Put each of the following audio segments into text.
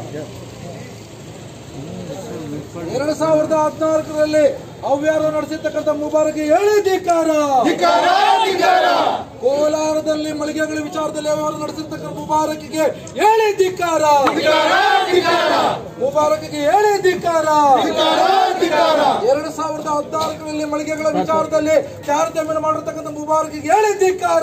ಎರಡು ಸಾವಿರದ ಹದಿನಾಲ್ಕರಲ್ಲಿ ಅವ್ಯಾರ ನಡೆಸಿರ್ತಕ್ಕಂಥ ಮುಬಾರಕ್ ಹೇಳಿ ಧಿಕ್ಕಾರ ಕೋಲಾರದಲ್ಲಿ ಮಳಿಗೆಗಳ ವಿಚಾರದಲ್ಲಿ ಅವ್ಯಾರ ನಡೆಸಿರ್ತಕ್ಕಂಥ ಮುಬಾರಕ್ಗೆ ಹೇಳಿ ಧಿಕ್ಕಾರ ಮುಬಾರಕ್ಗೆ ಹೇಳಿ ಧಿಕ್ಕಾರ ಎರಡು ಸಾವಿರದ ಹದಿನಾಲ್ಕರಲ್ಲಿ ಮಳಿಗೆಗಳ ವಿಚಾರದಲ್ಲಿ ತಾರತಮ್ಯ ಮಾಡಿರ್ತಕ್ಕಂಥ ಮುಬಾರಕ್ಗೆ ಹೇಳಿ ಧಿಕ್ಕಾರ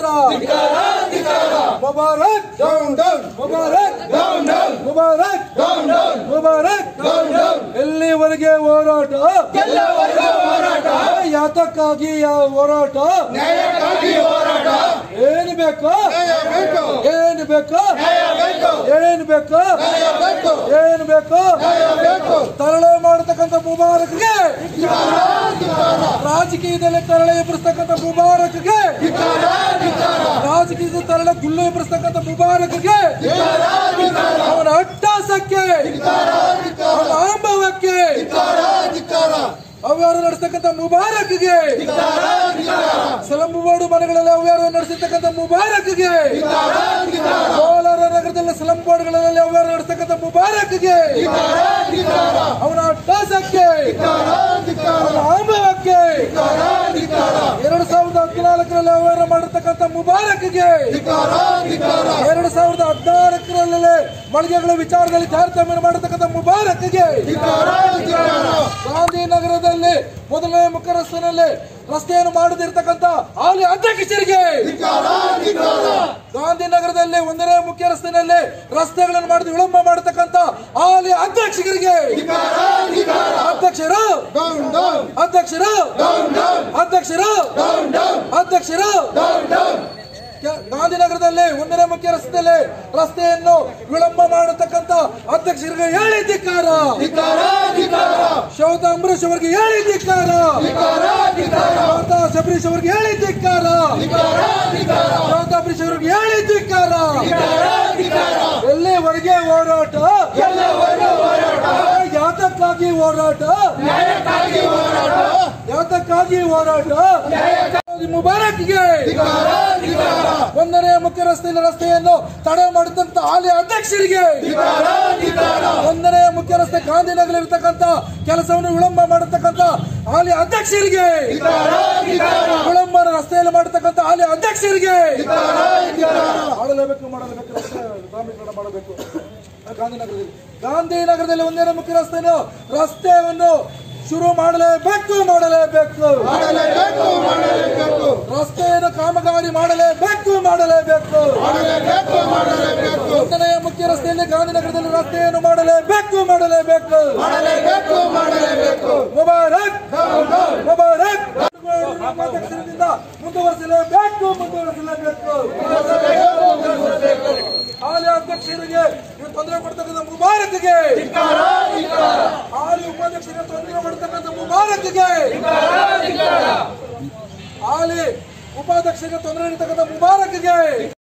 ಮುಬಾರಕ್ ಮುಬಾರಕ್ ಮುಬಾರಕ್ ಮುಬಾರಕ್ ಎಲ್ಲಿವರೆಗೆ ಹೋರಾಟ ಯಾತಕ್ಕಾಗಿ ಯಾವ ಹೋರಾಟ ಏನು ಬೇಕು ಏನು ಬೇಕು ಏನು ಬೇಕು ಏನು ಬೇಕು ತರಳೆ ಮಾಡತಕ್ಕಂಥ ಮುಬಾರಕ್ಗೆ ರಾಜಕೀಯದಲ್ಲಿ ತರಳೆ ಎಬ್ಬರಿಸ್ತಕ್ಕಂಥ ಮುಬಾರಕ್ಗೆ ರಾಜಕೀಯದ ತರಳೆ ಗುಲ್ಲು ಎಬ್ಬರಿಸ್ತಕ್ಕಂಥ ಮುಬಾರಕ್ಗೆ ಅವನ ಅಟ್ಟಾಸಕ್ಕೆ ಅವನ ಆಂಬವಕ್ಕೆ ಅವ್ಯಾರು ನಡೆಸ್ತಕ್ಕಂಥ ಮುಬಾರಕ್ಗೆ ಸಲಂಬುವಾಡು ಮನೆಗಳಲ್ಲಿ ಅವ್ಯಾರು ನಡೆಸಿರ್ತಕ್ಕಂಥ ಮುಬಾರಕ್ಗೆ ಕೋಲಾರ ನಗರದಲ್ಲಿ ಸಲಂಬುವಾಡುಗಳಲ್ಲಿ ಅವ್ಯಾರು ನಡೆಸ್ತಕ್ಕಂಥ ಮುಬಾರಕ್ಗೆ ಅವನ ಅಟ್ಟಾಸಕ್ಕೆ ಅವನ ಆಂಬವಕ್ಕೆ ಎರಡು ಸಾವಿರದ ಹದಿನಾಲ್ಕರಲ್ಲಿ ಅವ್ಯಾರ ಮಾಡಿರ್ತಕ್ಕಂಥ ಮುಬಾರಕ್ಗೆ ಎರಡು ಸಾವಿರದ ಹದಿನಾಲ್ಕರಲ್ಲಿ ಮಳಿಗೆಗಳ ವಿಚಾರದಲ್ಲಿ ತಾರತಮ್ಯ ಮಾಡತಕ್ಕಂಥ ಮುಬಾರಕ್ಗೆ ಗಾಂಧಿನಗರದಲ್ಲಿ ಮೊದಲನೇ ಮುಖರಸ್ತಿನಲ್ಲಿ ರಸ್ತೆಯನ್ನು ಮಾಡದಿರ್ತಕ್ಕಂಥ ಹಾಲಿ ಅಧ್ಯಕ್ಷರಿಗೆ ಗಾಂಧಿನಗರದಲ್ಲಿ ಒಂದನೇ ಮುಖ್ಯ ರಸ್ತೆಯಲ್ಲಿ ರಸ್ತೆಗಳನ್ನು ಮಾಡಿದ ವಿಳಂಬ ಮಾಡತಕ್ಕಂಥ ಹಾಲಿ ಅಧ್ಯಕ್ಷರಿಗೆ ಅಧ್ಯಕ್ಷರು ಅಧ್ಯಕ್ಷರು ಅಧ್ಯಕ್ಷರು ಅಧ್ಯಕ್ಷರು ಕೆ- ಗಾಂಧಿನಗರದಲ್ಲಿ ಒಂದನೇ ಮುಖ್ಯ ರಸ್ತೆಯಲ್ಲಿ ರಸ್ತೆಯನ್ನು ವಿಳಂಬ ಮಾಡತಕ್ಕಂತ ಅಧ್ಯಕ್ಷರಿಗೆ ಹೇಳಿ ಧಿಕ್ಕಾರ ಶೋಭಾ ಅಂಬರೀಶ್ ಅವರಿಗೆ ಹೇಳಿ ಧಿಕ್ಕಾರ ಶೋಭಾ ಶಬರೀಶ್ ಅವರಿಗೆ ಹೇಳಿ ಧಿಕ್ಕಾರ ಶೋಭಾ ಅಂಬರೀಶ್ ಅವರಿಗೆ ಹೇಳಿ ಧಿಕ್ಕಾರ ಎಲ್ಲಿವರೆಗೆ ಹೋರಾಟ ಯಾತಕ್ಕಾಗಿ ಹೋರಾಟ ಯಾತಕ್ಕಾಗಿ ಹೋರಾಟ ಮುಬಾರಕ್ಗೆ ಒಂದನೇ ಮುಖ್ಯ ರಸ್ತೆಯಲ್ಲಿ ರಸ್ತೆಯನ್ನು ತಡೆ ಮಾಡಿದಂತ ಹಾಲಿ ಅಧ್ಯಕ್ಷರಿಗೆ ಒಂದನೇ ಮುಖ್ಯ ರಸ್ತೆ ಗಾಂಧಿನಗರ ಇರತಕ್ಕಂತ ಕೆಲಸವನ್ನು ವಿಳಂಬ ಮಾಡತಕ್ಕಂತ ಹಾಲಿ ಅಧ್ಯಕ್ಷರಿಗೆ ವಿಳಂಬ ರಸ್ತೆಯಲ್ಲಿ ಮಾಡತಕ್ಕಂತ ಹಾಲಿ ಅಧ್ಯಕ್ಷರಿಗೆ ಮಾಡಲೇಬೇಕು ಮಾಡಲೇಬೇಕು ರಸ್ತೆ ಡಾಂಬರೀಕರಣ ಮಾಡಬೇಕು ಗಾಂಧಿನಗರದಲ್ಲಿ ಗಾಂಧಿನಗರದಲ್ಲಿ ಒಂದನೇ ಮುಖ್ಯ ರಸ್ತೆಯನ್ನು ರಸ್ತೆಯನ್ನು ಶುರು ಮಾಡಲೇಬೇಕು ಮಾಡಲೇಬೇಕು ರಸ್ತೆಯನ್ನು ಕಾಮಗಾರಿ ಮಾಡಲೇಬೇಕು ಮಾಡಲೇಬೇಕು ಒಂದನೆಯ ಮುಖ್ಯ ರಸ್ತೆಯಲ್ಲಿ ಗಾಂಧಿನಗರದಲ್ಲಿ ರಸ್ತೆಯನ್ನು ಮಾಡಲೇಬೇಕು ಮಾಡಲೇಬೇಕು ಮುಬಾರಕ್ ಮುಬಾರಕ್ ಉಪಾಧ್ಯಕ್ಷರಿಂದ ಮುಂದುವರಿಸಲೇಬೇಕು ಮುಂದುವರಿಸಲೇಬೇಕು ಹಾಲಿ ಅಧ್ಯಕ್ಷರಿಗೆ ನೀವು ತೊಂದರೆ ಕೊಡ್ತಕ್ಕಂಥ ಮುಬಾರಕ್ಗೆ ಹಾಲಿ ಉಪಾಧ್ಯಕ್ಷರಿಗೆ ತೊಂದರೆ ಕೊಡ್ತಕ್ಕಂಥ ಮುಬಾರಕ್ಗೆ ಹಾಲಿ ಉಪಾಧ್ಯಕ್ಷರಿಗೆ ತೊಂದರೆ ನೀಡತಕ್ಕಂಥ ಮುಬಾರಕ್ಗೆ